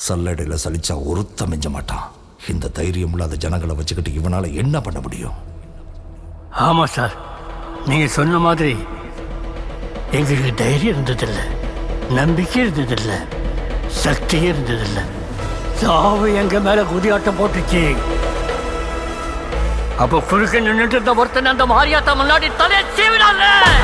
சல்லடையில் சலிச்சா ஒருத்த மிஞ்ச மாட்டான் இந்த தைரியம் இல்லாத ஜனங்களை வச்சுக்கிட்டு இவனால என்ன பண்ண முடியும் ஆமா சார் நீங்க சொன்ன மாதிரி எங்களுக்கு தைரியம் இருந்ததில்ல நம்பிக்கை இருந்ததில்ல சக்தி இருந்ததில்ல சாவு எங்க மேல குதியாட்டம் போட்டுச்சு அப்ப குறுக்க நின்னுட்டு இருந்த ஒருத்தன் அந்த மாரியாத்தா முன்னாடி தலையை சீவினால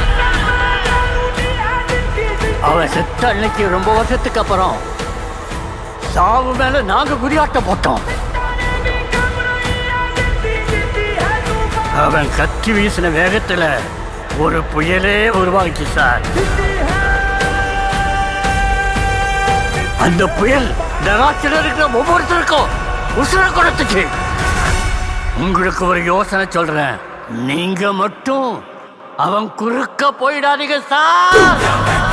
அவன் செத்த அன்னைக்கு ரொம்ப வருஷத்துக்கு அப்புறம் சாவு மேல நாங்க குதியாட்டம் போட்டோம் அவன் கத்தி வீசின வேகத்துல ஒரு புயலே உருவாகிச்சு சார் அந்த புயல் நராட்சியில் இருக்கிற ஒவ்வொருத்தருக்கும் உசுர கொடுத்துச்சு உங்களுக்கு ஒரு யோசனை சொல்றேன் நீங்க மட்டும் அவன் குறுக்க போயிடாதீங்க சார்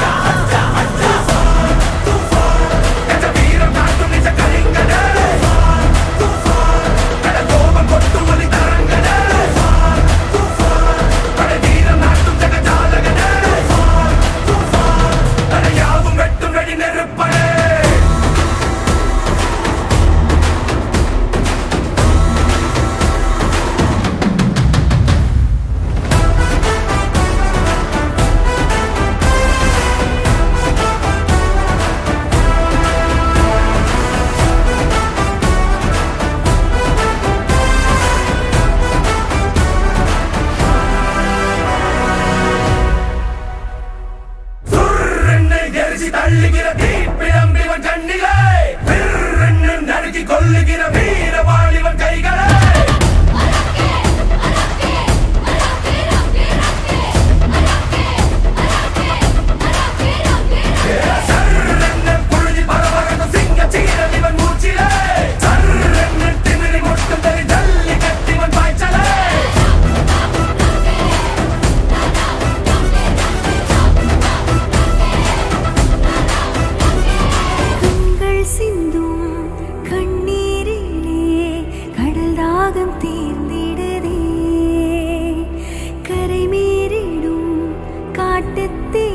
சுர்ரென்னு எரிசி தள்ளுகிற தீப்பிழம்பிவன் கண்ணிலே பிறன்னு நறுக்கி கொல்லுகிற வீரவாளிவன் கைகளே சர்ரென்னு புழுதி பரவகட்டும் சிங்கச் சீரலிவன் மூச்சிலே சர்ரென்னு திமிரி முட்டும் தெரி ஜல்லி கட்டிவன் பாய்ச்சலே கண்கள் சிந்தும் கண்ணீரிலே கடல் தாகம் தீர்ந்திடுதே கரை மீறிடும் காட்டுத்தீ